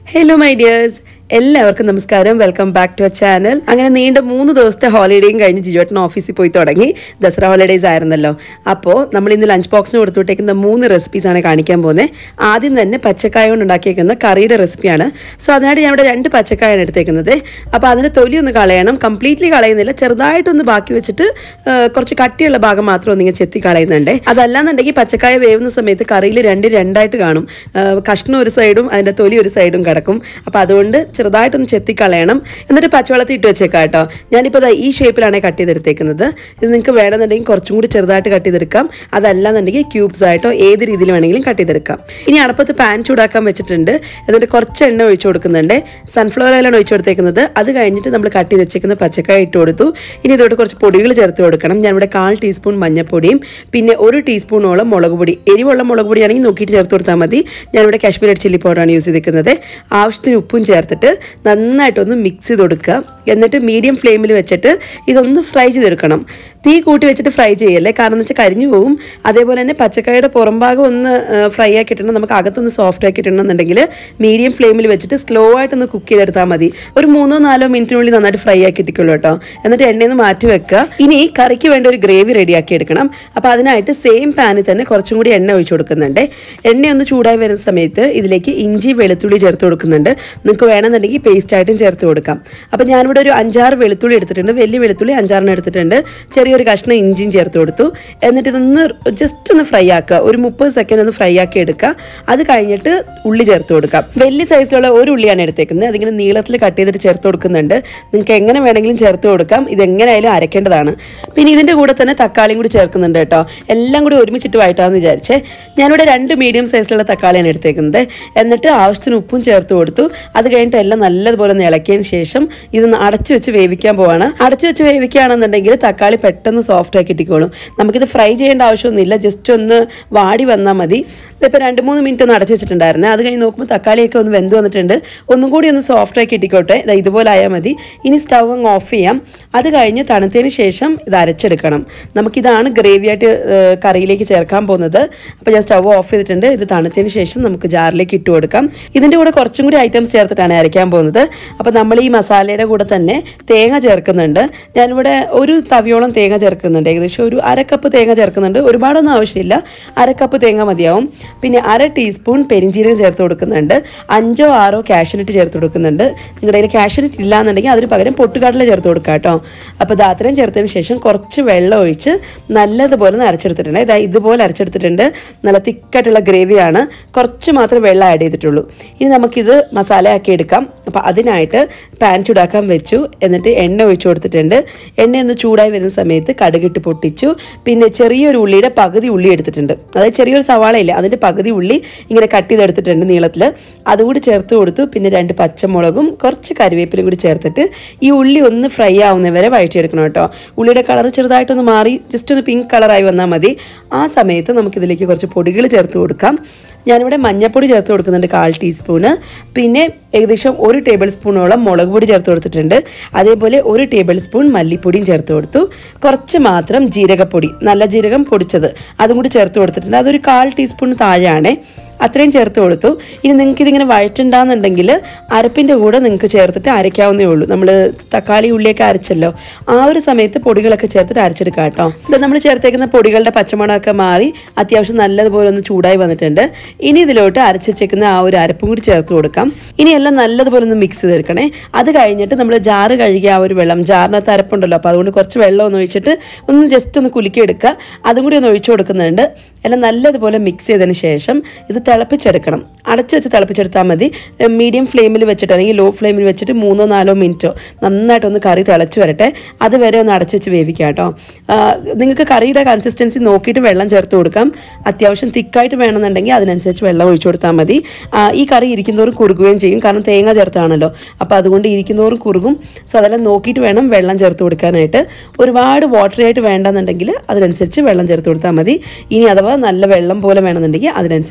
hello my dears എല്ലാവർക്കും നമസ്കാരം welcome back to uh channel അങ്ങനെ നീണ്ട മൂന്ന് ദിവസത്തെ ഹോളിഡേയും കഴിഞ്ഞ് ജിജുവേട്ടൻ ഓഫീസിൽ പോയി തുടങ്ങി ദസറ ഹോളിഡേയ്സ് ആയിരുന്നല്ലോ അപ്പോൾ നമ്മൾ ഇന്ന് ലഞ്ച് ബോക്സിന് കൊടുത്തുവിട്ടേക്കുന്ന മൂന്ന് റെസിപ്പീസ് ആണ് കാണിക്കാൻ പോകുന്നത് ആദ്യം തന്നെ പച്ചക്കായ കൊണ്ട് ഉണ്ടാക്കിയേക്കുന്ന കറിയുടെ റെസിപ്പിയാണ് സോ അതിനായിട്ട് ഞാൻ ഇവിടെ രണ്ട് പച്ചക്കായാണ് എടുത്തേക്കുന്നത് അപ്പോൾ അതിൻ്റെ തൊലി ഒന്ന് കളയണം കംപ്ലീറ്റ്ലി കളയുന്നില്ല ചെറുതായിട്ടൊന്ന് ബാക്കി വെച്ചിട്ട് ആ, കുറച്ച് കട്ടിയുള്ള ഭാഗം മാത്രം ഒന്നിങ്ങനെ ചെത്തി കളയുന്നുണ്ട് അതല്ലാന്നുണ്ടെങ്കിൽ പച്ചക്കായ വേവുന്ന സമയത്ത് കറിയിൽ രണ്ട് രണ്ടായിട്ട് കാണും ആ, കഷ്ണം ഒരു സൈഡും അതിൻ്റെ തൊലി ഒരു സൈഡും കിടക്കും അപ്പോൾ അതുകൊണ്ട് ചെറുതായിട്ടൊന്ന് ചെത്തി കളയണം എന്നിട്ട് പച്ചവെള്ളത്തിൽ ഇട്ട് വെച്ചേക്കാം കേട്ടോ ഞാനിപ്പോൾ ദാ ഈ ഷേപ്പിലാണ് കട്ട് ചെയ്തെടുത്തേക്കുന്നത് ഇത് നിങ്ങൾക്ക് വേണമെന്നുണ്ടെങ്കിൽ കുറച്ചും കൂടി ചെറുതായിട്ട് കട്ട് ചെയ്തെടുക്കാം അതല്ലാന്നുണ്ടെങ്കിൽ ക്യൂബ്സ് ആയിട്ടോ ഏത് രീതിയിൽ വേണമെങ്കിലും കട്ട് ചെയ്തെടുക്കാം ഇനി അടപ്പത്ത് പാൻ ചൂടാക്കാൻ വെച്ചിട്ടുണ്ട് എന്നിട്ട് കുറച്ച് എണ്ണ ഒഴിച്ചു കൊടുക്കുന്നുണ്ട് സൺഫ്ലവർ ഓയിലാണ് ഒഴിച്ചു കൊടുത്തേക്കുന്നത് അത് കഴിഞ്ഞിട്ട് നമ്മൾ കട്ട് ചെയ്ത് വെച്ചേക്കുന്ന പച്ചക്കായ ഇട്ട് കൊടുത്തു ഇനി ഇതോട്ട് കുറച്ച് പൊടികൾ ചേർത്ത് കൊടുക്കണം ഞാനിവിടെ കാൽ ടീസ്പൂൺ മഞ്ഞൾപ്പൊടിയും പിന്നെ ഒരു ടീസ്പൂണോളം മുളക് പൊടി എരിവുള്ള മുളക് പൊടിയാണെങ്കിൽ നോക്കിയിട്ട് ചേർത്ത് കൊടുത്താൽ മതി ഞാനിവിടെ കാശ്മീർ റെഡ് ചില്ലി പൗഡറാണ് യൂസ് ചെയ്തിരിക്കുന്നത് ആവശ്യത്തിന് ഉപ്പും ചേർത്തിട്ട് നന്നായിട്ടൊന്ന് മിക്സ് ചെയ്ത് കൊടുക്കുക എന്നിട്ട് മീഡിയം ഫ്ലെയിമിൽ വെച്ചിട്ട് ഇതൊന്ന് ഫ്രൈ ചെയ്തെടുക്കണം തീ കൂട്ടി വെച്ചിട്ട് ഫ്രൈ ചെയ്യല്ലേ കാരണം എന്ന് വെച്ചാൽ കരിഞ്ഞു പോകും അതേപോലെ തന്നെ പച്ചക്കായുടെ പുറം ഭാഗം ഒന്ന് ഫ്രൈ ആക്കി ഇട്ടണം നമുക്ക് അകത്തൊന്ന് സോഫ്റ്റ് ആക്കി ഇട്ടണമെന്നുണ്ടെങ്കിൽ മീഡിയം ഫ്ലെയിമിൽ വെച്ചിട്ട് സ്ലോ ആയിട്ടൊന്ന് കുക്ക് ചെയ്തെടുത്താൽ മതി ഒരു മൂന്നോ നാലോ മിനിറ്റിനുള്ളിൽ നന്നായിട്ട് ഫ്രൈ ആക്കി ഇട്ടിക്കുള്ളൂ കേട്ടോ എന്നിട്ട് എണ്ണയിൽ നിന്ന് മാറ്റി വെക്കുക ഇനി കറിക്ക് വേണ്ട ഒരു ഗ്രേവി റെഡിയാക്കി എടുക്കണം അപ്പോൾ അതിനായിട്ട് സെയിം പാനിൽ തന്നെ കുറച്ചും കൂടി എണ്ണ ഒഴിച്ചു കൊടുക്കുന്നുണ്ട് എണ്ണ ഒന്ന് ചൂടായി വരുന്ന സമയത്ത് ഇതിലേക്ക് ഇഞ്ചി വെളുത്തുള്ളി ചേർത്ത് കൊടുക്കുന്നുണ്ട് നിങ്ങൾക്ക് വേണമെന്നുണ്ടെങ്കിൽ പേസ്റ്റ് ആയിട്ടും ചേർത്ത് കൊടുക്കാം അപ്പോൾ ഞാനിവിടെ ഒരു അഞ്ചാറ് വെളുത്തുള്ളി എടുത്തിട്ടുണ്ട് വലിയ വെളുത്തുള്ളി അഞ്ചാറിന് എടുത്തിട്ടുണ്ട് ചെറിയൊരു കഷ്ണം ഇഞ്ചിയും ചേർത്ത് കൊടുത്തു എന്നിട്ട് ഇതൊന്ന് ജസ്റ്റ് ഒന്ന് ഫ്രൈ ആക്കുക ഒരു മുപ്പത് സെക്കൻഡ് ഒന്ന് ഫ്രൈ ആക്കി എടുക്കുക അത് കഴിഞ്ഞിട്ട് ഉള്ളി ചേർത്ത് കൊടുക്കാം വലിയ സൈസിലുള്ള ഒരു ഉള്ളിയാണ് എടുത്തേക്കുന്നത് അതിങ്ങനെ നീളത്തിൽ കട്ട് ചെയ്തിട്ട് ചേർത്ത് കൊടുക്കുന്നുണ്ട് നിങ്ങൾക്ക് എങ്ങനെ വേണമെങ്കിലും ചേർത്ത് കൊടുക്കാം ഇത് എങ്ങനെയായാലും അരക്കേണ്ടതാണ് പിന്നെ ഇതിൻ്റെ കൂടെ തന്നെ തക്കാളിയും കൂടി ചേർക്കുന്നുണ്ട് കേട്ടോ എല്ലാം കൂടി ഒരുമിച്ചിട്ട് വഴറ്റാമെന്ന് വിചാരിച്ചേ ഞാനിവിടെ രണ്ട് മീഡിയം സൈസിലുള്ള തക്കാളിയാണ് എടുത്തേക്കുന്നത് എന്നിട്ട് ആവശ്യത്തിന് ഉപ്പും ചേർത്ത് കൊടുത്തു അത് കഴിഞ്ഞിട്ട് എല്ലാം നല്ലതുപോലെ ഒന്ന് ഇളക്കിയതിന് ശേഷം ഇതൊന്ന് അടച്ചു വെച്ച് വേവിക്കാൻ പോവാണ് അടച്ചു വെച്ച് വേവിക്കുകയാണെന്നുണ്ടെങ്കിൽ തക്കാളി പെട്ടെന്ന് സോഫ്റ്റ് ആക്കി ഇട്ടിക്കോളും നമുക്കിത് ഫ്രൈ ചെയ്യേണ്ട ആവശ്യമൊന്നുമില്ല ജസ്റ്റ് ഒന്ന് വാടി വന്നാൽ മതി ഇതിപ്പോൾ രണ്ട് മൂന്ന് മിനിറ്റ് ഒന്ന് അടച്ചു വെച്ചിട്ടുണ്ടായിരുന്നേ അത് കഴിഞ്ഞ് നോക്കുമ്പോൾ തക്കാളിയൊക്കെ ഒന്ന് വെന്ത് വന്നിട്ടുണ്ട് ഒന്നും കൂടി ഒന്ന് സോഫ്റ്റ് ആക്കി ഇട്ടിക്കോട്ടെ ദാ ഇതുപോലെ ആയാൽ മതി ഇനി സ്റ്റൗ അങ്ങ് ഓഫ് ചെയ്യാം അത് കഴിഞ്ഞ് തണുത്തതിന് ശേഷം ഇത് അരച്ചെടുക്കണം നമുക്കിതാണ് ഗ്രേവി ആയിട്ട് ഏഹ്, കറിയിലേക്ക് ചേർക്കാൻ പോകുന്നത് അപ്പോൾ ഞാൻ സ്റ്റൗ ഓഫ് ചെയ്തിട്ടുണ്ട് ഇത് തണുത്തതിന് ശേഷം നമുക്ക് ജാറിലേക്ക് ഇട്ട് കൊടുക്കാം ഇതിൻ്റെ കൂടെ കുറച്ചും കൂടി ഐറ്റംസ് ചേർത്തിട്ടാണ് അരയ്ക്കാൻ പോകുന്നത് അപ്പോൾ നമ്മൾ ഈ മസാലയുടെ കൂടെ തന്നെ തേങ്ങ ചേർക്കുന്നുണ്ട് ഞാനിവിടെ ഒരു തവിയോളം തേങ്ങ ചേർക്കുന്നുണ്ട് ഏകദേശം ഒരു അര കപ്പ് തേങ്ങ ചേർക്കുന്നുണ്ട് ഒരുപാടൊന്നും ആവശ്യമില്ല അര കപ്പ് തേങ്ങ മതിയാവും പിന്നെ അര ടീസ്പൂൺ പെരിഞ്ചീരകം ചേർത്ത് കൊടുക്കുന്നുണ്ട് അഞ്ചോ ആറോ കാഷ്യൂനട്ട് ചേർത്ത് കൊടുക്കുന്നുണ്ട് നിങ്ങളുടെ കയ്യിൽ കാഷ്യൂനട്ട് ഇല്ലാന്നുണ്ടെങ്കിൽ അതിന് പകരം പൊട്ടുകടല ചേർത്ത് കൊടുക്കുക കേട്ടോ അപ്പോൾ ഇത് അത്രയും ചേർത്തതിന് ശേഷം കുറച്ച് വെള്ളം ഒഴിച്ച് നല്ലതുപോലെ ഒന്ന് അരച്ചെടുത്തിട്ടുണ്ട് ഇതാ ഇതുപോലെ അരച്ചെടുത്തിട്ടുണ്ട് നല്ല തിക്കായിട്ടുള്ള ഗ്രേവിയാണ് കുറച്ച് മാത്രമേ വെള്ളം ആഡ് ചെയ്തിട്ടുള്ളൂ ഇനി നമുക്കിത് മസാല ആക്കി എടുക്കാം അപ്പോൾ അതിനായിട്ട് പാൻ ചൂടാക്കാൻ വെച്ചു എന്നിട്ട് എണ്ണ ഒഴിച്ചു കൊടുത്തിട്ടുണ്ട് എണ്ണ ഒന്ന് ചൂടായി വരുന്ന സമയത്ത് കടുകിട്ട് പൊട്ടിച്ചു പിന്നെ ചെറിയൊരു ഉള്ളിയുടെ പകുതി ഉള്ളി എടുത്തിട്ടുണ്ട് അതായത് ചെറിയൊരു സവാളയില്ല അതിൻ്റെ പകുതി ഉള്ളി ഇങ്ങനെ കട്ട് ചെയ്തെടുത്തിട്ടുണ്ട് നീളത്തിൽ അതുകൂടി ചേർത്ത് കൊടുത്തു പിന്നെ രണ്ട് പച്ചമുളകും കുറച്ച് കറിവേപ്പിലും കൂടി ചേർത്തിട്ട് ഈ ഉള്ളി ഒന്ന് ഫ്രൈ ആവുന്നവരെ വഴറ്റിയെടുക്കണം കേട്ടോ ഉള്ളിയുടെ കളർ ചെറുതായിട്ടൊന്ന് മാറി ജസ്റ്റ് ഒന്ന് പിങ്ക് കളറായി വന്നാൽ മതി ആ സമയത്ത് നമുക്കിതിലേക്ക് കുറച്ച് പൊടികൾ ചേർത്ത് കൊടുക്കാം ഞാനിവിടെ മഞ്ഞൾപ്പൊടി ചേർത്ത് കൊടുക്കുന്നുണ്ട് കാൽ ടീസ്പൂണ് പിന്നെ ഏകദേശം ഒരു ടേബിൾ സ്പൂണോളം മുളക് പൊടി ചേർത്ത് കൊടുത്തിട്ടുണ്ട് അതേപോലെ ഒരു ടേബിൾ സ്പൂൺ മല്ലിപ്പൊടിയും ചേർത്ത് കൊടുത്തു കുറച്ച് മാത്രം ജീരകപ്പൊടി നല്ല ജീരകം പൊടിച്ചത് അതും കൂടി ചേർത്ത് കൊടുത്തിട്ടുണ്ട് അതൊരു കാൽ ടീസ്പൂൺ താഴെയാണേ അത്രയും ചേർത്ത് കൊടുത്തു ഇനി നിങ്ങൾക്ക് ഇതിങ്ങനെ വഴറ്റുണ്ടാകുന്നുണ്ടെങ്കിൽ അരപ്പിൻ്റെ കൂടെ നിങ്ങൾക്ക് ചേർത്തിട്ട് അരയ്ക്കാവുന്നേ ഉള്ളൂ നമ്മൾ തക്കാളി ഉള്ളിയൊക്കെ അരച്ചല്ലോ ആ ഒരു സമയത്ത് പൊടികളൊക്കെ ചേർത്തിട്ട് അരച്ചെടുക്കാം കേട്ടോ ഇത് നമ്മൾ ചേർത്തേക്കുന്ന പൊടികളുടെ പച്ചമണമൊക്കെ മാറി അത്യാവശ്യം നല്ലതുപോലെ ഒന്ന് ചൂടായി വന്നിട്ടുണ്ട് ഇനി ഇതിലോട്ട് അരച്ച് വെച്ചേക്കുന്ന ആ ഒരു അരപ്പും കൂടി ചേർത്ത് കൊടുക്കാം ഇനി എല്ലാം നല്ലതുപോലെ ഒന്ന് മിക്സ് ചെയ്തെടുക്കണേ അത് കഴിഞ്ഞിട്ട് നമ്മൾ ജാറ് കഴുകിയ ആ ഒരു വെള്ളം ജാറിനകത്ത് അരപ്പുണ്ടല്ലോ അപ്പോൾ അതുകൊണ്ട് കുറച്ച് വെള്ളം ഒന്ന് ഒഴിച്ചിട്ട് ഒന്ന് ജസ്റ്റ് ഒന്ന് കുലുക്കി എടുക്കുക അതും കൂടി ഒന്ന് ഒഴിച്ചു കൊടുക്കുന്നുണ്ട് എല്ലാം നല്ലതുപോലെ മിക്സ് ചെയ്തതിന് ശേഷം ഇത് തിളപ്പിച്ചെടുക്കണം അടച്ചു വെച്ച് തിളപ്പിച്ചെടുത്താൽ മതി മീഡിയം ഫ്ലെയിമിൽ വെച്ചിട്ട് അല്ലെങ്കിൽ ലോ ഫ്ലെയിമിൽ വെച്ചിട്ട് മൂന്നോ നാലോ മിനിറ്റോ നന്നായിട്ടൊന്ന് കറി തിളച്ച് വരട്ടെ അതുവരെ ഒന്ന് അടച്ചു വെച്ച് വേവിക്കാം കേട്ടോ ആ, നിങ്ങൾക്ക് കറിയുടെ കൺസിസ്റ്റൻസി നോക്കിയിട്ട് വെള്ളം ചേർത്ത് കൊടുക്കാം അത്യാവശ്യം തിക്കായിട്ട് വേണമെന്നുണ്ടെങ്കിൽ അതിനനുസരിച്ച് വെള്ളം ഒഴിച്ചു കൊടുത്താൽ മതി ആ, ഈ കറി ഇരിക്കുന്നതോറും കുറുകുകയും ചെയ്യും കാരണം തേങ്ങ ചേർത്താണല്ലോ അപ്പോൾ അതുകൊണ്ട് ഇരിക്കുന്നതോറും കുറുകും സോ അതെല്ലാം നോക്കിയിട്ട് വേണം വെള്ളം ചേർത്ത് കൊടുക്കാനായിട്ട് ഒരുപാട് വാട്ടറി ആയിട്ട് വേണ്ടെന്നുണ്ടെങ്കിൽ അതിനനുസരിച്ച് വെള്ളം ചേർത്ത് കൊടുത്താൽ മതി ഇനി അഥവാ നല്ല വെള്ളം പോലെ വേണമെന്നുണ്ടെങ്കിൽ അതിനനുസരിച്ച് വെള്ളം ഒഴിച്ചു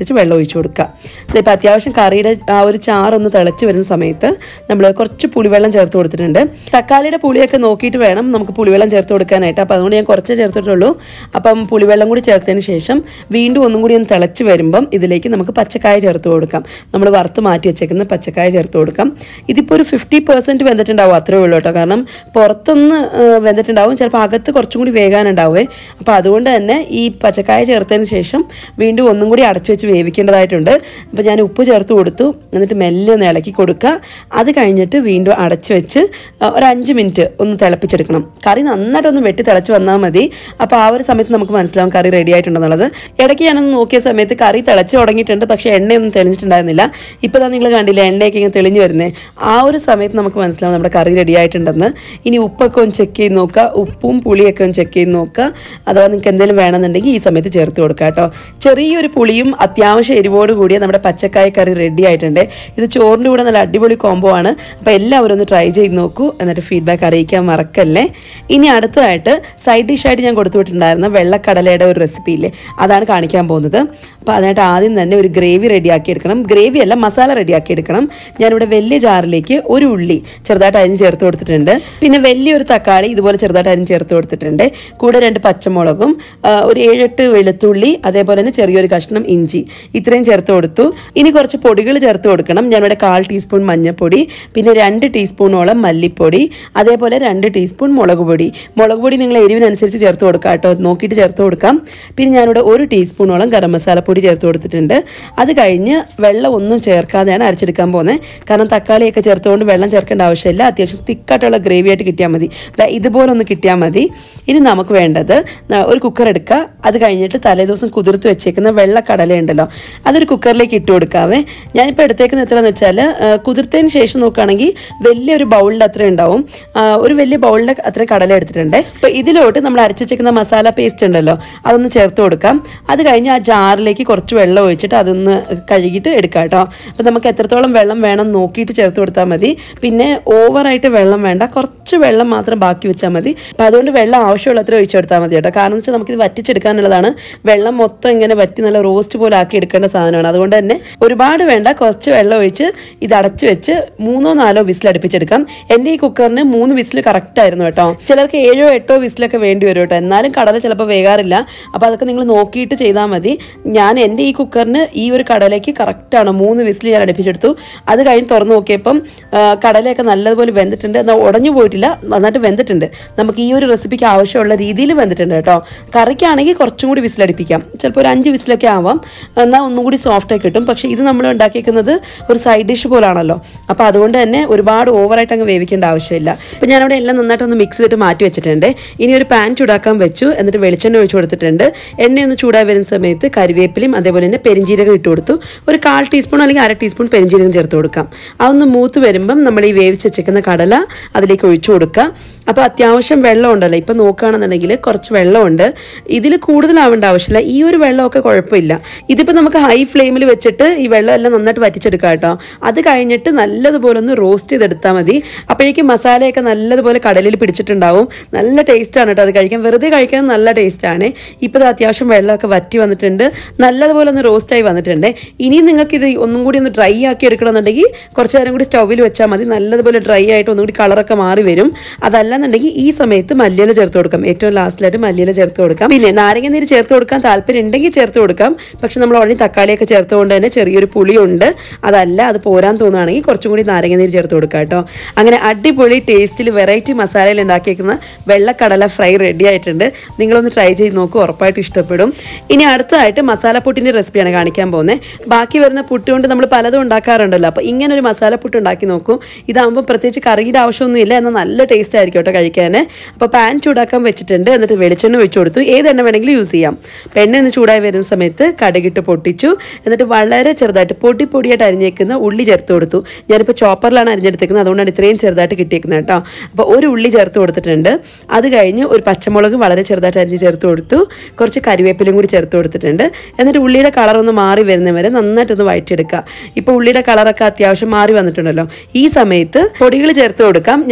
ഒഴിച്ചു കൊടുക്കുക ഇതിപ്പോൾ അത്യാവശ്യം കറിയുടെ ആ ഒരു ചാറൊന്ന് തിളച്ച് വരുന്ന സമയത്ത് നമ്മൾ കുറച്ച് പുളിവെള്ളം ചേർത്ത് കൊടുത്തിട്ടുണ്ട് തക്കാളിയുടെ പുളിയൊക്കെ നോക്കിയിട്ട് വേണം നമുക്ക് പുളിവെള്ളം ചേർത്ത് കൊടുക്കാനായിട്ട് അപ്പോൾ അതുകൊണ്ട് ഞാൻ കുറച്ചേ ചേർത്തിട്ടുള്ളൂ അപ്പം പുളിവെള്ളം കൂടി ചേർത്തതിന് ശേഷം വീണ്ടും ഒന്നും കൂടി ഒന്ന് തിളച്ച് വരുമ്പം ഇതിലേക്ക് നമുക്ക് പച്ചക്കായ ചേർത്ത് കൊടുക്കാം നമ്മൾ വറുത്ത് മാറ്റി വെച്ചേക്കുന്ന പച്ചക്കായ ചേർത്ത് കൊടുക്കാം ഇതിപ്പോൾ ഒരു ഫിഫ്റ്റി പെർസെൻറ്റ് വെന്തിട്ടുണ്ടാവും അത്രേ ഉള്ളൂ കേട്ടോ കാരണം പുറത്തൊന്ന് ആ, വെന്തിട്ടുണ്ടാവും ചിലപ്പോൾ അകത്ത് കുറച്ചും കൂടി വേകാനുണ്ടാവേ അപ്പോൾ അതുകൊണ്ട് തന്നെ ഈ പച്ചക്കായ ചേർത്തതിന് ശേഷം വീണ്ടും ഒന്നും കൂടി അടച്ചു വെച്ച് വേവിക്കേണ്ടതായിട്ടുണ്ട് അപ്പോൾ ഞാൻ ഉപ്പ് ചേർത്ത് കൊടുത്തു എന്നിട്ട് മെല്ലെ ഒന്ന് ഇളക്കി കൊടുക്കുക അത് കഴിഞ്ഞിട്ട് വീണ്ടും അടച്ചു വെച്ച് ആ, ഒരു അഞ്ച് മിനിറ്റ് ഒന്ന് തിളപ്പിച്ചെടുക്കണം കറി നന്നായിട്ടൊന്ന് വെട്ടി തിളച്ച് വന്നാൽ മതി അപ്പോൾ ആ ഒരു സമയത്ത് നമുക്ക് മനസ്സിലാവും കറി റെഡി ആയിട്ടുണ്ടെന്നുള്ളത് ഇടയ്ക്ക് ഞാനൊന്ന് നോക്കിയ സമയത്ത് കറി തിളച്ച് തുടങ്ങിയിട്ടുണ്ട് പക്ഷേ എണ്ണയൊന്നും തെളിഞ്ഞിട്ടുണ്ടായിരുന്നില്ല ഇപ്പോൾ തന്നെ നിങ്ങൾ കണ്ടില്ല എണ്ണയൊക്കെ ഇങ്ങനെ തെളിഞ്ഞു വരുന്നത് ആ ഒരു സമയത്ത് നമുക്ക് മനസ്സിലാവും നമ്മുടെ കറി റെഡി ആയിട്ടുണ്ടെന്ന് ഇനി ഉപ്പൊക്കെ ഒന്ന് ചെക്ക് ചെയ്ത് നോക്കുക ഉപ്പും പുളിയൊക്കെ ഒന്ന് ചെക്ക് ചെയ്ത് നോക്കുക അഥവാ നിങ്ങൾക്ക് എന്തെങ്കിലും വേണമെന്നുണ്ടെങ്കിൽ ഈ സമയത്ത് ചേർത്ത് കൊടുക്കുക കേട്ടോ ചെറിയൊരു പുളിയും അത്യാവശ്യം എരിവോട് കൂടിയ നമ്മുടെ പച്ചക്കായ കറി റെഡി ആയിട്ടുണ്ട് ഇത് ചോറിൻ്റെ കൂടെ നല്ല അടിപൊളി കോംബോ ആണ് അപ്പോൾ എല്ലാവരും ഒന്ന് ട്രൈ ചെയ്ത് നോക്കൂ എന്നിട്ട് ഫീഡ്ബാക്ക് അറിയിക്കാൻ മറക്കല്ലേ ഇനി അടുത്തതായിട്ട് സൈഡ് ഡിഷായിട്ട് ഞാൻ കൊടുത്തു വിട്ടിട്ടുണ്ടായിരുന്ന വെള്ളക്കടലയുടെ ഒരു റെസിപ്പി ഇല്ലേ അതാണ് കാണിക്കാൻ പോകുന്നത് അപ്പോൾ അതിനായിട്ട് ആദ്യം തന്നെ ഒരു ഗ്രേവി റെഡിയാക്കി എടുക്കണം ഗ്രേവി അല്ല മസാല റെഡിയാക്കി എടുക്കണം ഞാനിവിടെ വലിയ ജാറിലേക്ക് ഒരു ഉള്ളി ചെറുതായിട്ട് അരിഞ്ഞ് ചേർത്ത് കൊടുത്തിട്ടുണ്ട് പിന്നെ വലിയൊരു തക്കാളി ഇതുപോലെ ചെറുതായിട്ട് അരിഞ്ഞ് ചേർത്ത് കൊടുത്തിട്ടുണ്ട് കൂടെ രണ്ട് പച്ചമുളകും ആ, ഒരു ഏഴെട്ട് വെളുത്തുള്ളി അതേപോലെ തന്നെ ചെറിയൊരു കഷ്ണം ഇഞ്ചി ഇത്രയും ചേർത്ത് കൊടുത്തു ഇനി കുറച്ച് പൊടികൾ ചേർത്ത് കൊടുക്കണം ഞാനിവിടെ കാൽ ടീസ്പൂൺ മഞ്ഞൾപ്പൊടി പിന്നെ രണ്ട് ടീസ്പൂണോളം മല്ലിപ്പൊടി അതേപോലെ രണ്ട് ടീസ്പൂൺ മുളക് പൊടി മുളക് പൊടി നിങ്ങൾ എരിവിനനുസരിച്ച് ചേർത്ത് കൊടുക്കാം കേട്ടോ നോക്കിയിട്ട് ചേർത്ത് കൊടുക്കാം പിന്നെ ഞാനിവിടെ ഒരു ടീസ്പൂണോളം ഗരം മസാലപ്പൊടി ചേർത്ത് കൊടുത്തിട്ടുണ്ട് അത് കഴിഞ്ഞ് വെള്ളം ഒന്നും ചേർക്കാതെയാണ് അരച്ചെടുക്കാൻ പോകുന്നത് കാരണം തക്കാളിയൊക്കെ ചേർത്തുകൊണ്ട് വെള്ളം ചേർക്കേണ്ട ആവശ്യമില്ല അത്യാവശ്യം തിക്കായിട്ടുള്ള ഗ്രേവി ആയിട്ട് കിട്ടിയാൽ മതി ദാ ഇതുപോലെ ഒന്ന് കിട്ടിയാൽ മതി ഇനി നമുക്ക് വേണ്ടത് ന- ഒരു കുക്കർ എടുക്കുക അത് കഴിഞ്ഞിട്ട് തലേദിവസം കുതിർത്ത് വെച്ചേക്കുന്ന വെള്ളക്കടല ഉണ്ടല്ലോ അതൊരു കുക്കറിലേക്ക് ഇട്ട് കൊടുക്കാവേ ഞാനിപ്പോൾ എടുത്തേക്കുന്ന എത്രയാണെന്ന് വെച്ചാൽ കുതിർത്തതിന് ശേഷം നോക്കുകയാണെങ്കിൽ വലിയൊരു ബൗളിൻ്റെ അത്ര ഉണ്ടാവും ആ, ഒരു വലിയ ബൗളിൻ്റെ അത്ര കടല എടുത്തിട്ടുണ്ട് അപ്പോൾ ഇതിലോട്ട് നമ്മൾ അരച്ച് വെച്ചേക്കുന്ന മസാല പേസ്റ്റ് ഉണ്ടല്ലോ അതൊന്ന് ചേർത്ത് കൊടുക്കാം അത് കഴിഞ്ഞ് ആ ജാറിലേക്ക് കുറച്ച് വെള്ളം ഒഴിച്ചിട്ട് അതൊന്ന് കഴുകിയിട്ട് എടുക്കാം കേട്ടോ അപ്പോൾ നമുക്ക് എത്രത്തോളം വെള്ളം വേണം നോക്കിയിട്ട് ചേർത്ത് കൊടുത്താൽ മതി പിന്നെ ഓവറായിട്ട് വെള്ളം വേണ്ട കുറച്ച് വെള്ളം മാത്രം ബാക്കി വെച്ചാൽ മതി അപ്പോൾ അതുകൊണ്ട് വെള്ളം ആവശ്യമുള്ള അത്ര ഒഴിച്ചു കൊടുത്താൽ മതി കേട്ടോ കാരണം വെച്ചാൽ നമുക്കിത് വറ്റിച്ചെടുക്കാനുള്ളതാണ് വെള്ളം മൊത്തം ഇങ്ങനെ വറ്റി നല്ല റോസ്റ്റ് പോലെ ആക്കി എടുക്കേണ്ട സാധനമാണ് അതുകൊണ്ട് തന്നെ ഒരുപാട് വേണ്ട കുറച്ച് വെള്ളം ഒഴിച്ച് ഇത് അടച്ചു വെച്ച് മൂന്നോ നാലോ വിസിൽ അടുപ്പിച്ചെടുക്കാം എൻ്റെ ഈ കുക്കറിന് മൂന്ന് വിസിൽ കറക്റ്റ് ആയിരുന്നു കേട്ടോ ചിലർക്ക് ഏഴോ എട്ടോ വിസിലൊക്കെ വേണ്ടി വരും കേട്ടോ എന്നാലും കടല ചിലപ്പോൾ വേകാറില്ല അപ്പോൾ അതൊക്കെ നിങ്ങൾ നോക്കിയിട്ട് ചെയ്താൽ മതി ഞാൻ എൻ്റെ ഈ കുക്കറിന് ഈ ഒരു കടലയ്ക്ക് കറക്റ്റാണ് മൂന്ന് വിസിൽ ഞാൻ അടുപ്പിച്ചെടുത്തു അത് കഴിഞ്ഞ് തുറന്ന് നോക്കിയപ്പം ആ, കടലയൊക്കെ നല്ലതുപോലെ വെന്തിട്ടുണ്ട് എന്നാൽ ഉടഞ്ഞു പോയിട്ടില്ല നന്നായിട്ട് വെന്തിട്ടുണ്ട് നമുക്ക് ഈ ഒരു റെസിപ്പിക്ക് ആവശ്യമുള്ള രീതിയിൽ വെന്തിട്ടുണ്ട് കേട്ടോ കറിക്കാണെങ്കിൽ കുറച്ചും കൂടി വിസിലടിപ്പിക്കാം ചിലപ്പോൾ ഒരു അഞ്ച് വിസിലൊക്കെ ആവാം എന്നാൽ ഒന്നും കൂടി സോഫ്റ്റായി കിട്ടും പക്ഷേ ഇത് നമ്മൾ ഉണ്ടാക്കിയേക്കുന്നത് ഒരു സൈഡ് ഡിഷ് പോലാണല്ലോ അപ്പോൾ അതുകൊണ്ട് തന്നെ ഒരുപാട് ഓവറായിട്ട് അങ്ങ് വേവിക്കേണ്ട ആവശ്യമില്ല അപ്പോൾ ഞാനവിടെ എല്ലാം നന്നായിട്ടൊന്ന് മിക്സ് ചെയ്തിട്ട് മാറ്റി വെച്ചിട്ടുണ്ട് ഇനി ഒരു പാൻ ചൂടാക്കാൻ വെച്ചു എന്നിട്ട് വെളിച്ചെണ്ണ ഒഴിച്ചു കൊടുത്തിട്ടുണ്ട് എണ്ണയൊന്ന് ചൂടായി വരുന്ന സമയത്ത് കരിവേപ്പിലയും അതേപോലെ തന്നെ പെരിഞ്ചീരകം ഇട്ട് കൊടുത്തു ഒരു കാൽ ടീസ്പൂൺ അല്ലെങ്കിൽ അര ടീസ്പൂൺ പെരിഞ്ചീരകം ചേർത്ത് കൊടുക്കാം അതൊന്ന് മൂത്ത് വരുമ്പം നമ്മൾ ഈ വേവിച്ച് വെച്ചേക്കുന്ന കടല അതിലേക്ക് ഒഴിച്ചു കൊടുക്കുക അപ്പോൾ അത്യാവശ്യം വെള്ളം ഉണ്ടല്ലോ ഇപ്പം നോക്കുകയാണെന്നുണ്ടെങ്കിൽ കുറച്ച് വെള്ളമുണ്ട് ഇതിൽ കൂടുതലാവേണ്ട ആവശ്യമില്ല ഈ ഒരു വെള്ളമൊക്കെ കുഴപ്പമില്ല ഇതിപ്പോൾ നമുക്ക് ഹൈ ഫ്ലെയിമിൽ വെച്ചിട്ട് ഈ വെള്ളം എല്ലാം നന്നായിട്ട് വറ്റിച്ചെടുക്കാം കേട്ടോ അത് കഴിഞ്ഞിട്ട് നല്ലതുപോലെ ഒന്ന് റോസ്റ്റ് ചെയ്തെടുത്താൽ മതി അപ്പോഴേക്കും മസാലയൊക്കെ നല്ലതുപോലെ കടലിൽ പിടിച്ചിട്ടുണ്ടാവും നല്ല ടേസ്റ്റാണ് കേട്ടോ അത് കഴിക്കാൻ വെറുതെ കഴിക്കാൻ നല്ല ടേസ്റ്റാണ് ഇപ്പോൾ ഇത് അത്യാവശ്യം വെള്ളമൊക്കെ വറ്റി വന്നിട്ടുണ്ട് നല്ലതുപോലെ ഒന്ന് റോസ്റ്റായി വന്നിട്ടുണ്ട് ഇനി നിങ്ങൾക്ക് ഇത് ഒന്നും കൂടി ഒന്ന് ഡ്രൈ ആക്കി എടുക്കണമെന്നുണ്ടെങ്കിൽ കുറച്ച് നേരം കൂടി സ്റ്റൗവിൽ വെച്ചാൽ മതി നല്ലതുപോലെ ഡ്രൈ ആയിട്ട് ഒന്നും കൂടി കളറൊക്കെ മാറി വരും അതല്ലെന്നുണ്ടെങ്കിൽ ഈ സമയത്ത് മല്ലിയില ചേർത്ത് കൊടുക്കാം ഏറ്റവും ലാസ്റ്റിലായിട്ട് മല്ലിയില ചേർത്ത് കൊടുക്കാം പിന്നെ നാരങ്ങ നീര് ചേർത്ത് കൊടുക്കാൻ താല്പര്യം ഉണ്ടെങ്കിൽ ചേർത്ത് കൊടുക്കാം പക്ഷെ നമ്മൾ ഓൾറെഡി തക്കാളിയൊക്കെ ചേർത്തുകൊണ്ട് തന്നെ ചെറിയൊരു പുളിയുണ്ട് അതല്ല അത് പോരാൻ തോന്നുകയാണെങ്കിൽ കുറച്ചും കൂടി നാരങ്ങ നീര് ചേർത്ത് കൊടുക്കാം കേട്ടോ അങ്ങനെ അടിപൊളി ടേസ്റ്റിൽ വെറൈറ്റി മസാലയിൽ ഉണ്ടാക്കിയേക്കുന്ന വെള്ളക്കടല ഫ്രൈ റെഡി ആയിട്ടുണ്ട് നിങ്ങളൊന്ന് ട്രൈ ചെയ്ത് നോക്കൂ ഉറപ്പായിട്ട് ഇഷ്ടപ്പെടും ഇനി അടുത്തതായിട്ട് മസാലപ്പുട്ടിൻ്റെ റെസിപ്പിയാണ് കാണിക്കാൻ പോകുന്നത് ബാക്കി വരുന്ന പുട്ട് കൊണ്ട് നമ്മൾ പലതും ഉണ്ടാക്കാറുണ്ടല്ലോ അപ്പോൾ ഇങ്ങനെ ഒരു മസാലപ്പുട്ട് ഉണ്ടാക്കി നോക്കൂ ഇതാകുമ്പോൾ പ്രത്യേകിച്ച് കറിയുടെ ആവശ്യമൊന്നുമില്ല എന്നാൽ നല്ല ടേസ്റ്റ് ആയിരിക്കും കേട്ടോ കഴിക്കാൻ അപ്പോൾ പാൻ ചൂടാക്കാൻ വെച്ചിട്ടുണ്ട് എന്നിട്ട് വെളിച്ചെണ്ണ ഒഴിച്ചു കൊടുത്തു ഏത് എണ്ണ വേണമെങ്കിലും യൂസ് ചെയ്യാം അപ്പോൾ എണ്ണ ഒന്ന് ചൂടായി വരുന്ന സമയത്ത് കടുകിട്ട് പൊട്ടിച്ചു എന്നിട്ട് വളരെ ചെറുതായിട്ട് പൊടി പൊടിയായിട്ട് അരിഞ്ഞേക്കുന്ന ഉള്ളി ചേർത്ത് കൊടുത്തു ഞാനിപ്പോൾ ചോപ്പറിലാണ് അരിഞ്ഞെടുത്തേക്കുന്നത് അതുകൊണ്ടാണ് ഇത്രയും ചെറുതായിട്ട് കിട്ടിയേക്കുന്നത് കേട്ടോ അപ്പോൾ ഒരു ഉള്ളി ചേർത്ത് കൊടുത്തിട്ടുണ്ട് അത് കഴിഞ്ഞ് ഒരു പച്ചമുളക് വളരെ ചെറുതായിട്ട് അരിഞ്ഞ് ചേർത്ത് കൊടുത്തു കുറച്ച് കരിവേപ്പിലയും കൂടി ചേർത്ത് കൊടുത്തിട്ടുണ്ട് എന്നിട്ട് ഉള്ളിയുടെ കളർ ഒന്ന് മാറി വരുന്ന വരെ നന്നായിട്ടൊന്ന് വഴറ്റിയെടുക്കുക ഇപ്പോൾ ഉള്ളിയുടെ കളറൊക്കെ അത്യാവശ്യം മാറി വന്നിട്ടുണ്ടല്ലോ ഈ സമയത്ത് പൊടികൾ ചേർത്ത് കൊടുക്കാം ഞാനിവിടെ കാൽ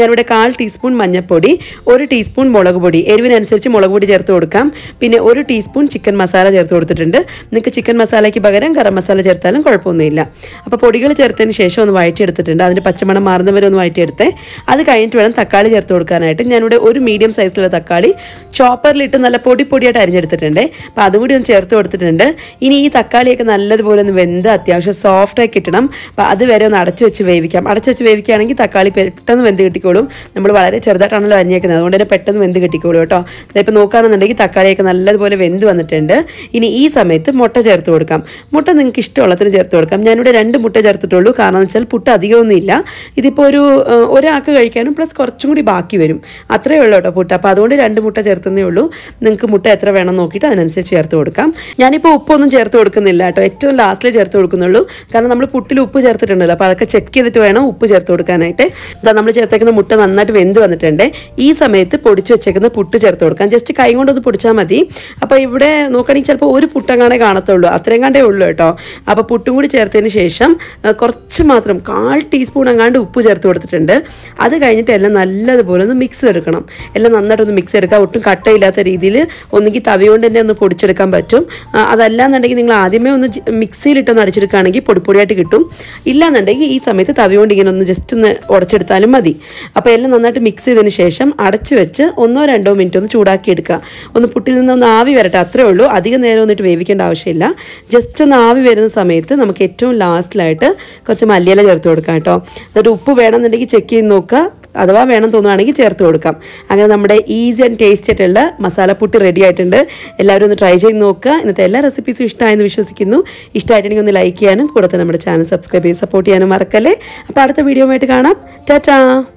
കാൽ ടീസ്പൂൺ മഞ്ഞൾപ്പൊടി ഒരു ടീസ്പൂൺ മുളക് പൊടി എരിവിനനുസരിച്ച് മുളക് പൊടി ചേർത്ത് കൊടുക്കാം പിന്നെ ഒരു ടീസ്പൂൺ ചിക്കൻ മസാല ചേർത്ത് കൊടുത്തിട്ടുണ്ട് നിങ്ങൾക്ക് ചിക്കൻ മസാലയ്ക്ക് പകരം ഗരം മസാല ചേർത്താലും കുഴപ്പമൊന്നുമില്ല അപ്പോൾ പൊടികൾ ചേർത്തതിന് ശേഷം ഒന്ന് വഴറ്റിയെടുത്തിട്ടുണ്ട് അതിൻ്റെ പച്ചമണം മാറുന്നവരെ ഒന്ന് വഴറ്റിയെടുത്തേ അത് കഴിഞ്ഞിട്ട് വേണം തക്കാളി ചേർത്ത് കൊടുക്കാനായിട്ട് ഞാനിവിടെ ഒരു മീഡിയം സൈസിലുള്ള തക്കാളി ചോപ്പറിലിട്ട് നല്ല പൊടി പൊടിയായിട്ട് അരിഞ്ഞെടുത്തിട്ടുണ്ട് അപ്പോൾ അതും കൂടി ഒന്ന് ചേർത്ത് കൊടുത്തിട്ടുണ്ട് ഇനി ഈ തക്കാളിയൊക്കെ നല്ലതുപോലെ ഒന്ന് വെന്ത് അത്യാവശ്യം സോഫ്റ്റായി കിട്ടണം അപ്പോൾ അതുവരെ ഒന്ന് അടച്ചു വെച്ച് വേവിക്കാം അടച്ചു വെച്ച് വേവിക്കുകയാണെങ്കിൽ തക്കാളി പെട്ടെന്ന് വെന്ത് കിട്ടിക്കോളും നമ്മൾ വളരെ ചെറുതായിട്ടാണല്ലോ അരിഞ്ഞേക്കുന്നത് അതുകൊണ്ട് തന്നെ പെട്ടെന്ന് വെന്ത് കിട്ടിക്കോളും കേട്ടോ ഇപ്പോൾ നോക്കുകയാണെന്നുണ്ടെങ്കിൽ തക്കാളിയൊക്കെ നല്ലതുപോലെ വെന്ത് വന്നിട്ടുണ്ട് ഇനി ഈ സമയത്ത് മുട്ട ചേർത്ത് കൊടുക്കാം മുട്ട നിങ്ങൾക്ക് ഇഷ്ടമുള്ളത്തിന് ചേർത്ത് കൊടുക്കാം ഞാനിവിടെ രണ്ട് മുട്ട ചേർത്തിട്ടുള്ളൂ കാരണം എന്ന് വെച്ചാൽ പുട്ട് അധികമൊന്നുമില്ല ഇതിപ്പോൾ ഒരു ഏഹ്, ഒരാൾക്ക് കഴിക്കാനും പ്ലസ് കുറച്ചും കൂടി ബാക്കി വരും അത്രയേ ഉള്ളൂ കേട്ടോ പുട്ട് അപ്പോൾ അതുകൊണ്ട് രണ്ട് മുട്ട ചേർത്തുന്നേ ഉള്ളൂ നിങ്ങൾക്ക് മുട്ട എത്ര വേണം നോക്കിയിട്ട് അതിനനുസരിച്ച് ചേർത്ത് കൊടുക്കാം ഞാനിപ്പോൾ ഉപ്പൊന്നും ചേർത്ത് കൊടുക്കുന്നില്ല കേട്ടോ ഏറ്റവും ലാസ്റ്റിൽ ചേർത്ത് കൊടുക്കുന്നുള്ളൂ കാരണം നമ്മൾ പുട്ടിൽ ഉപ്പ് ചേർത്തിട്ടുണ്ടല്ലോ അപ്പോൾ അതൊക്കെ ചെക്ക് ചെയ്തിട്ട് വേണം ഉപ്പ് ചേർത്ത് കൊടുക്കാനായിട്ട് ഇതാ നമ്മൾ ചേർത്തേക്കുന്ന മുട്ട നന്നായിട്ട് വെന്ത് വന്നിട്ടുണ്ട് ഈ സമയത്ത് പൊടിച്ച് വെച്ചേക്കുന്ന പുട്ട് ചേർത്ത് കൊടുക്കാം ജസ്റ്റ് കൈ കൊണ്ടൊന്ന് പൊടിച്ചാൽ മതി അപ്പോൾ ഇവിടെ നോക്കുകയാണെങ്കിൽ ചിലപ്പോൾ ഒരു പുട്ടങ്ങാണേ കാണത്തുള്ളൂ അത്രയും കണ്ടേ ഉള്ളൂ കേട്ടോ അപ്പോൾ പുട്ടും കൂടി ചേർത്തതിന് ശേഷം ആ, കുറച്ച് മാത്രം കാൽ ടീസ്പൂൺ അങ്ങാണ്ട് ഉപ്പ് ചേർത്ത് കൊടുത്തിട്ടുണ്ട് അത് കഴിഞ്ഞിട്ട് എല്ലാം നല്ലതുപോലെ ഒന്ന് മിക്സ് എടുക്കണം എല്ലാം നന്നായിട്ടൊന്ന് മിക്സ് എടുക്കുക ഒട്ടും കട്ടയില്ലാത്ത രീതിയിൽ ഒന്നുകിൽ തവി കൊണ്ട് തന്നെ ഒന്ന് പൊടിച്ചെടുക്കാൻ പറ്റും ആ, അതല്ലാന്നുണ്ടെങ്കിൽ നിങ്ങൾ ആദ്യമേ ഒന്ന് ജ- മിക്സിയിലിട്ടൊന്ന് അടിച്ചെടുക്കുകയാണെങ്കിൽ പൊടിപ്പൊടിയായിട്ട് കിട്ടും ഇല്ലാന്നുണ്ടെങ്കിൽ ഈ സമയത്ത് തവി കൊണ്ട് ഇങ്ങനെ ഒന്ന് ജസ്റ്റ് ഒന്ന് ഉടച്ചെടുത്താലും മതി അപ്പോൾ എല്ലാം നന്നായിട്ട് മിക്സ് ചെയ്തതിന് ശേഷം അടച്ചു വെച്ച് ഒന്നോ രണ്ടോ മിനിറ്റ് ഒന്ന് ചൂടാക്കി എടുക്കുക ഒന്ന് പുട്ടിൽ നിന്ന് ഒന്ന് ആവി വരട്ടെ അത്രേ ഉള്ളൂ അധികം നേരം ഒന്നിട്ട് വേവിക്കേണ്ട ആവശ്യമില്ല ജസ്റ്റ് ഒന്ന് ആവി വരുന്ന സമയത്ത് നമുക്ക് ഏറ്റവും ലാസ്റ്റിലായിട്ട് കുറച്ച് മല്ലിയില ചേർത്ത് കൊടുക്കാം കേട്ടോ എന്നിട്ട് ഉപ്പ് വേണമെന്നുണ്ടെങ്കിൽ ചെക്ക് ചെയ്ത് നോക്കുക അഥവാ വേണം തോന്നുവാണെങ്കിൽ ചേർത്ത് കൊടുക്കാം അങ്ങനെ നമ്മുടെ ഈസി ആൻഡ് ടേസ്റ്റി ആയിട്ടുള്ള മസാലപ്പുട്ട് റെഡി ആയിട്ടുണ്ട് എല്ലാവരും ഒന്ന് ട്രൈ ചെയ്ത് നോക്കുക ഇന്നത്തെ എല്ലാ റെസിപ്പീസും ഇഷ്ടമായെന്ന് വിശ്വസിക്കുന്നു ഇഷ്ടമായിട്ടുണ്ടെങ്കിൽ ഒന്ന് ലൈക്ക് ചെയ്യാനും കൂടെ തന്നെ നമ്മുടെ ചാനൽ സബ്സ്ക്രൈബ് ചെയ്ത് സപ്പോർട്ട് ചെയ്യാനും മറക്കല്ലേ അപ്പോൾ അടുത്ത വീഡിയോ ആയിട്ട് കാണാം ടാറ്റാ